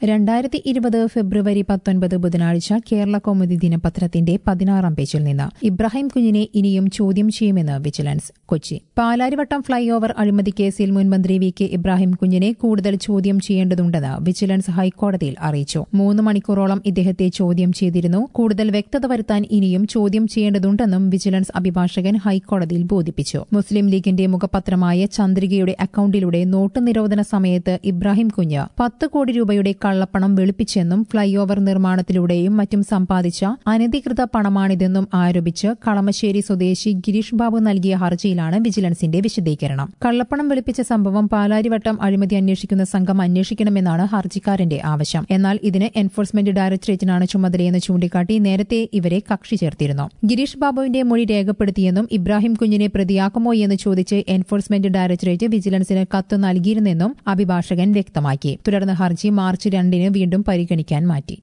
രണ്ടായിരത്തി ഇരുപത് ഫെബ്രുവരി പത്തൊൻപത് ബുധനാഴ്ച കേരള കൗമുദി ദിനപത്രത്തിന്റെ പതിനാറാം പേജിൽ നിന്ന് ഇബ്രാഹിം കുഞ്ഞിനെ ഇനിയും ചോദ്യം ചെയ്യുമെന്ന് vigilance Kochi Palarivattam flyover അഴിമതി കേസിൽ മുൻമന്ത്രി വി കെ ഇബ്രാഹിം കുഞ്ഞിനെ കൂടുതൽ ചോദ്യം ചെയ്യേണ്ടതുണ്ടെന്ന് വിജിലൻസ് ഹൈക്കോടതിയിൽ അറിയിച്ചു മൂന്ന് മണിക്കൂറോളം ഇദ്ദേഹത്തെ ചോദ്യം ചെയ്തിരുന്നു കൂടുതൽ വ്യക്തത വരുത്താൻ ഇനിയും ചോദ്യം ചെയ്യേണ്ടതുണ്ടെന്നും വിജിലൻസ് അഭിഭാഷകൻ ഹൈക്കോടതിയിൽ ബോധിപ്പിച്ചു മുസ്ലിം ലീഗിന്റെ മുഖപത്രമായ ചന്ദ്രികയുടെ അക്കൌണ്ടിലൂടെ നോട്ട് നിരോധന സമയത്ത് ഇബ്രാഹിം കുഞ്ഞ് പത്ത് കോടി രൂപയുടെ കള്ളപ്പണം വെളുപ്പിച്ചെന്നും ഫ്ളൈ ഓവർ നിർമ്മാണത്തിലൂടെയും മറ്റും സമ്പാദിച്ച അനധികൃത പണമാണിതെന്നും ആരോപിച്ച് കളമശ്ശേരി സ്വദേശി ഗിരീഷ് ബാബു നൽകിയ ഹർജിയിലാണ് വിജിലൻസിന്റെ വിശദീകരണം കള്ളപ്പണം വെളുപ്പിച്ച സംഭവം പാലാരിവട്ടം അഴിമതി അന്വേഷിക്കുന്ന സംഘം അന്വേഷിക്കണമെന്നാണ് ഹർജിക്കാരന്റെ ആവശ്യം എന്നാൽ ഇതിന് എൻഫോഴ്സ്മെന്റ് ഡയറക്ടറേറ്റിനാണ് ചുമതലയെന്ന് ചൂണ്ടിക്കാട്ടി നേരത്തെ ഇവരെ കക്ഷി ചേർത്തിരുന്നു ഗിരീഷ് ബാബുവിന്റെ മൊഴി രേഖപ്പെടുത്തിയെന്നും ഇബ്രാഹിം കുഞ്ഞിനെ പ്രതിയാക്കുമോ എന്ന് ചോദിച്ച് എൻഫോഴ്സ്മെന്റ് ഡയറക്ടറേറ്റ് വിജിലൻസിന് കത്ത് നൽകിയിരുന്നെന്നും അഭിഭാഷകൻ വ്യക്തമാക്കി തുടർന്ന് ഹർജി മാർച്ച് രണ്ടിന് വീണ്ടും പരിഗണിക്കാൻ മാറ്റി